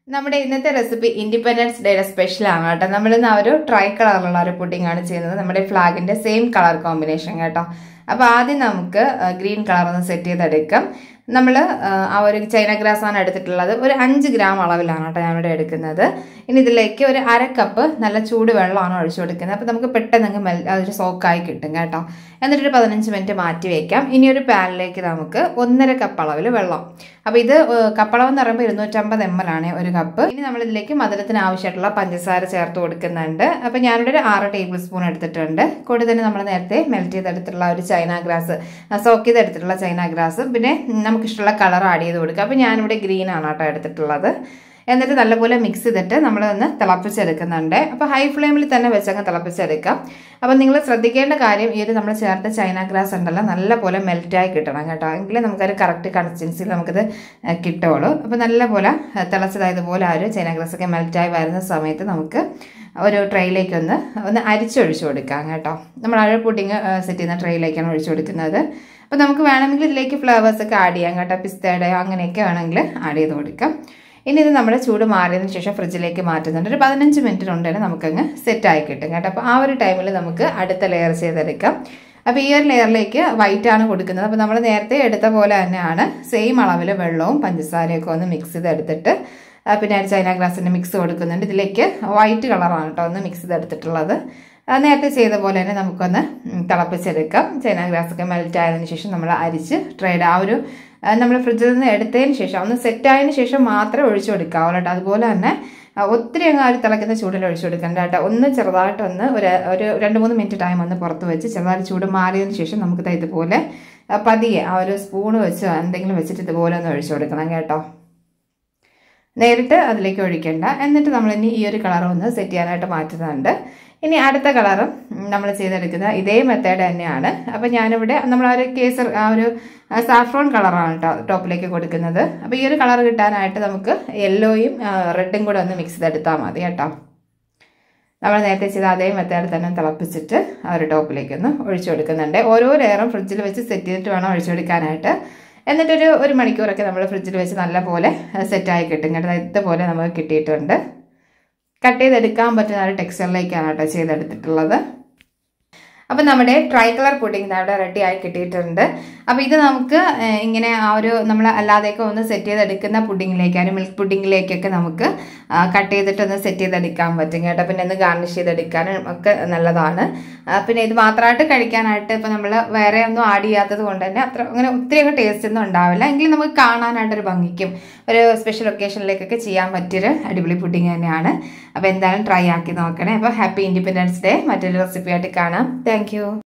നമ്മുടെ ഇന്നത്തെ recipe independence ഡേയുടെ സ്പെഷ്യൽ ആണ് കേട്ടോ നമ്മളിന്ന് ആ ഒരു ട്രൈ കളറിലുള്ള ഒരു പുഡിംഗ് ആണ് ചെയ്യുന്നത് നമ്മുടെ ഫ്ലാഗിന്റെ സെയിം കളർ കോമ്പിനേഷൻ കേട്ടോ അപ്പോൾ ആദ്യം നമുക്ക് ഗ്രീൻ കളർ ഒന്ന് സെറ്റ് ചെയ്തെടുക്കാം നമ്മൾ ആ ഒരു ചൈന ഗ്രാസ് ആണ് എടുത്തിട്ടുള്ളത് ഒരു അഞ്ച് ഗ്രാം അളവിലാണ് കേട്ടോ ഞാനിവിടെ എടുക്കുന്നത് ഇനി ഇതിലേക്ക് ഒരു അര കപ്പ് നല്ല ചൂട് വെള്ളമാണ് ഒഴിച്ചു കൊടുക്കുന്നത് അപ്പോൾ നമുക്ക് പെട്ടെന്ന് അങ്ങ് മെൽ അതൊരു സോക്കായി കിട്ടും കേട്ടോ എന്നിട്ടൊരു പതിനഞ്ച് മിനിറ്റ് മാറ്റി വയ്ക്കാം ഇനി ഒരു പാനിലേക്ക് നമുക്ക് ഒന്നര കപ്പ് അളവിൽ വെള്ളം അപ്പോൾ ഇത് കപ്പളവ് എന്ന് പറയുമ്പോൾ ഇരുന്നൂറ്റമ്പത് എം എൽ ആണ് ഒരു കപ്പ് ഇനി നമ്മൾ ഇതിലേക്ക് മധുരത്തിന് ആവശ്യമായിട്ടുള്ള പഞ്ചസാര ചേർത്ത് കൊടുക്കുന്നുണ്ട് അപ്പോൾ ഞാനിവിടെ ഒരു ആറ് ടേബിൾ സ്പൂൺ എടുത്തിട്ടുണ്ട് കൂടെ തന്നെ നമ്മൾ നേരത്തെ മെൽറ്റ് ചെയ്തെടുത്തിട്ടുള്ള ഒരു ചൈന ഗ്രാസ് സോക്ക് ചെയ്തെടുത്തിട്ടുള്ള ചൈന ഗ്രാസ് പിന്നെ നമുക്കിഷ്ടമുള്ള കളർ ആഡ് ചെയ്ത് കൊടുക്കുക അപ്പോൾ ഞാനിവിടെ ഗ്രീൻ ആണ് കേട്ടോ എടുത്തിട്ടുള്ളത് എന്നിട്ട് നല്ലപോലെ മിക്സ് ചെയ്തിട്ട് നമ്മൾ ഒന്ന് തിളപ്പിച്ചെടുക്കുന്നുണ്ട് അപ്പോൾ ഹൈ ഫ്ലെയിമിൽ തന്നെ വെച്ചങ്ങ് തിളപ്പിച്ചെടുക്കാം അപ്പോൾ നിങ്ങൾ ശ്രദ്ധിക്കേണ്ട കാര്യം ഈ ഒരു നമ്മൾ ചേർത്ത ചൈന ഗ്രാസ് ഉണ്ടല്ലോ നല്ലപോലെ മെൽറ്റായി കിട്ടണം കേട്ടോ എങ്കിലേ നമുക്കൊരു കറക്റ്റ് കൺസിസ്റ്റൻസിയിൽ നമുക്കിത് കിട്ടുള്ളൂ അപ്പോൾ നല്ലപോലെ തിളച്ചതായതുപോലെ ആ ഒരു ചൈന ഗ്രാസ് ഒക്കെ മെൽറ്റായി വരുന്ന സമയത്ത് നമുക്ക് ഒരു ട്രെയിലേക്ക് ഒന്ന് ഒന്ന് അരിച്ചൊഴിച്ചു കൊടുക്കാം കേട്ടോ നമ്മൾ അഴ പുഡിങ് സെറ്റ് ചെയ്യുന്ന ട്രെയിലേക്കാണ് ഒഴിച്ചു കൊടുക്കുന്നത് അപ്പോൾ നമുക്ക് വേണമെങ്കിൽ ഇതിലേക്ക് ഫ്ലേവേഴ്സ് ഒക്കെ ആഡ് ചെയ്യാം കേട്ടോ പിസ്തയുടെ അങ്ങനെയൊക്കെ വേണമെങ്കിൽ ആഡ് ചെയ്ത് കൊടുക്കാം ഇനി ഇത് നമ്മുടെ ചൂട് മാറിയതിന് ശേഷം ഫ്രിഡ്ജിലേക്ക് മാറ്റുന്നുണ്ട് ഒരു പതിനഞ്ച് മിനിറ്റിനുണ്ടെങ്കിൽ നമുക്കങ്ങ് സെറ്റായി കിട്ടും കേട്ടോ അപ്പോൾ ആ ഒരു ടൈമിൽ നമുക്ക് അടുത്ത ലെയർ ചെയ്തെടുക്കാം അപ്പോൾ ഈ ഒരു ലെയറിലേക്ക് വൈറ്റ് ആണ് കൊടുക്കുന്നത് അപ്പോൾ നമ്മൾ നേരത്തെ എടുത്ത പോലെ തന്നെയാണ് സെയിം അളവിൽ വെള്ളവും പഞ്ചസാരയൊക്കെ ഒന്ന് മിക്സ് ചെയ്തെടുത്തിട്ട് പിന്നെ ചൈന ഗ്ലാസിൻ്റെ മിക്സ് കൊടുക്കുന്നുണ്ട് ഇതിലേക്ക് വൈറ്റ് കളറാണ് കേട്ടോ ഒന്ന് മിക്സ് ചെയ്തെടുത്തിട്ടുള്ളത് നേരത്തെ ചെയ്ത പോലെ തന്നെ നമുക്കൊന്ന് തിളപ്പിച്ചെടുക്കാം ചൈന ഗ്ലാസ് ഒക്കെ മെൽറ്റ് ആയതിനു ശേഷം നമ്മൾ അരിച്ച് ട്രേഡ് ആ ഒരു നമ്മൾ ഫ്രിഡ്ജിൽ നിന്ന് എടുത്തതിന് ശേഷം ഒന്ന് സെറ്റ് ആയതിനു ശേഷം മാത്രമേ ഒഴിച്ചു കൊടുക്കാവുള്ളൂ കേട്ടോ അതുപോലെ തന്നെ ഒത്തിരി അങ്ങ് ആ ഒരു തിളയ്ക്കുന്ന ചൂടിൽ ഒഴിച്ചു കൊടുക്കണ്ട കേട്ടോ ഒന്ന് ചെറുതായിട്ടൊന്ന് ഒരു ഒരു രണ്ട് മൂന്ന് മിനിറ്റ് ടൈം ഒന്ന് പുറത്ത് വെച്ച് ചെറുതായിട്ട് ചൂട് മാറിയതിന് ശേഷം നമുക്ക് ഇതുപോലെ പതിയെ ആ ഒരു സ്പൂണ് വെച്ച് എന്തെങ്കിലും വെച്ചിട്ട് ഇതുപോലെ ഒന്ന് ഒഴിച്ചു കൊടുക്കണം കേട്ടോ നേരിട്ട് അതിലേക്ക് ഒഴിക്കേണ്ട എന്നിട്ട് നമ്മൾ ഇനി ഈ ഒരു കളർ ഒന്ന് സെറ്റ് ചെയ്യാനായിട്ട് മാറ്റുന്നുണ്ട് ഇനി അടുത്ത കളറും നമ്മൾ ചെയ്തെടുക്കുന്ന ഇതേ മെത്തേഡ് തന്നെയാണ് അപ്പോൾ ഞാനിവിടെ നമ്മൾ ആ ഒരു കേസർ ആ ഒരു സാഫ്രോൺ കളറാണ് കേട്ടോ ടോപ്പിലേക്ക് കൊടുക്കുന്നത് അപ്പോൾ ഈ ഒരു കളർ കിട്ടാനായിട്ട് നമുക്ക് യെല്ലോയും റെഡും കൂടെ ഒന്ന് മിക്സ് ചെയ്തെടുത്താൽ മതി കേട്ടോ നമ്മൾ നേരത്തെ ചെയ്ത അതേ മെത്തേഡ് തന്നെ തിളപ്പിച്ചിട്ട് ആ ഒരു ടോപ്പിലേക്ക് ഒന്ന് ഒഴിച്ചു കൊടുക്കുന്നുണ്ട് ഓരോ ലെയറും ഫ്രിഡ്ജിൽ വെച്ച് സെറ്റ് ചെയ്തിട്ട് വേണം ഒഴിച്ചു കൊടുക്കാനായിട്ട് എന്നിട്ടൊരു ഒരു മണിക്കൂറൊക്കെ നമ്മൾ ഫ്രിഡ്ജിൽ വെച്ച് നല്ലപോലെ സെറ്റായി കിട്ടും കേട്ടോ ഇതുപോലെ നമുക്ക് കിട്ടിയിട്ടുണ്ട് കട്ട് ചെയ്തെടുക്കാൻ പറ്റുന്ന ഒരു ടെക്സ്ചറിലേക്കാണ് കേട്ടോ ചെയ്തെടുത്തിട്ടുള്ളത് അപ്പം നമ്മുടെ ട്രൈ കളർ പുഡിംഗ് അവിടെ റെഡി ആയി കിട്ടിയിട്ടുണ്ട് അപ്പോൾ ഇത് നമുക്ക് ഇങ്ങനെ ആ ഒരു നമ്മൾ അല്ലാതെയൊക്കെ ഒന്ന് സെറ്റ് ചെയ്തെടുക്കുന്ന പുഡിങ്ങിലേക്കാണ് മിൽക്ക് പുഡിങ്ങിലേക്കൊക്കെ നമുക്ക് കട്ട് ചെയ്തിട്ട് ഒന്ന് സെറ്റ് ചെയ്തെടുക്കാൻ പറ്റും കേട്ടോ പിന്നെ ഒന്ന് ഗാർണിഷ് ചെയ്തെടുക്കാനും ഒക്കെ നല്ലതാണ് പിന്നെ ഇത് മാത്രമായിട്ട് കഴിക്കാനായിട്ട് ഇപ്പോൾ നമ്മൾ വേറെ ഒന്നും ആഡ് ചെയ്യാത്തത് കൊണ്ട് തന്നെ അത്ര അങ്ങനെ ഒത്തിരി അങ്ങ് ടേസ്റ്റ് ഒന്നും ഉണ്ടാവില്ല എങ്കിലും നമുക്ക് കാണാനായിട്ടൊരു ഭംഗിക്കും ഒരു സ്പെഷ്യൽ ഒക്കേഷനിലേക്കൊക്കെ ചെയ്യാൻ പറ്റിയൊരു അടിപൊളി പുഡിങ് തന്നെയാണ് അപ്പോൾ എന്തായാലും ട്രൈ ആക്കി നോക്കണേ അപ്പോൾ ഹാപ്പി ഇൻഡിപെൻഡൻസ് ഡേ മറ്റൊരു റെസിപ്പി ആയിട്ട് കാണാം താങ്ക്